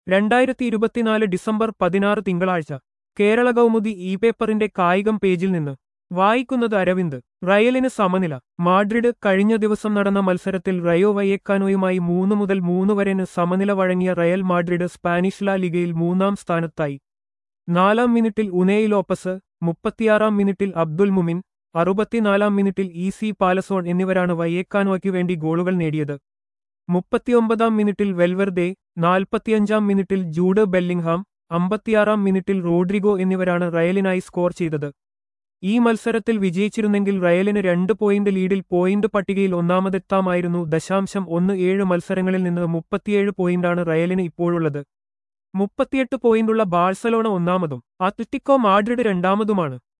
രണ്ടായിരത്തി ഇരുപത്തിനാല് ഡിസംബർ പതിനാറ് തിങ്കളാഴ്ച കേരള കൗമുദി ഇ പേപ്പറിന്റെ കായികം പേജിൽ നിന്ന് വായിക്കുന്നത് അരവിന്ദ് റയലിന് സമനില മാഡ്രിഡ് കഴിഞ്ഞ ദിവസം നടന്ന മത്സരത്തിൽ റയോ വയ്യക്കാനോയുമായി മൂന്ന് മുതൽ മൂന്ന് വരെന് സമനില വഴങ്ങിയ റയൽ മാഡ്രിഡ് സ്പാനിഷ് ലാ ലിഗയിൽ മൂന്നാം സ്ഥാനത്തായി നാലാം മിനിറ്റിൽ ഉനേയ് ലോപ്പസ് മുപ്പത്തിയാറാം മിനിറ്റിൽ അബ്ദുൽ മുമിൻ അറുപത്തിനാലാം മിനിറ്റിൽ ഇ സി പാലസോൺ എന്നിവരാണ് വയ്യേക്കാനോയ്ക്കു വേണ്ടി ഗോളുകൾ നേടിയത് മുപ്പത്തിയൊമ്പതാം മിനിറ്റിൽ വെൽവെർദെ നാൽപ്പത്തിയഞ്ചാം മിനിറ്റിൽ ജൂഡ് ബെല്ലിംഗ്ഹാം അമ്പത്തിയാറാം മിനിറ്റിൽ റോഡ്രിഗോ എന്നിവരാണ് റയലിനായി സ്കോർ ചെയ്തത് ഈ മത്സരത്തിൽ വിജയിച്ചിരുന്നെങ്കിൽ റയലിന് രണ്ട് പോയിന്റ് ലീഡിൽ പോയിന്റ് പട്ടികയിൽ ഒന്നാമതെത്താമായിരുന്നു ദശാംശം ഒന്ന് ഏഴ് മത്സരങ്ങളിൽ നിന്ന് മുപ്പത്തിയേഴ് പോയിന്റാണ് റയലിന് ഇപ്പോഴുള്ളത് മുപ്പത്തിയെട്ട് പോയിന്റുള്ള ബാഴ്സലോണ ഒന്നാമതും അത്ലറ്റിക്കോ മാഡ്രിഡ് രണ്ടാമതുമാണ്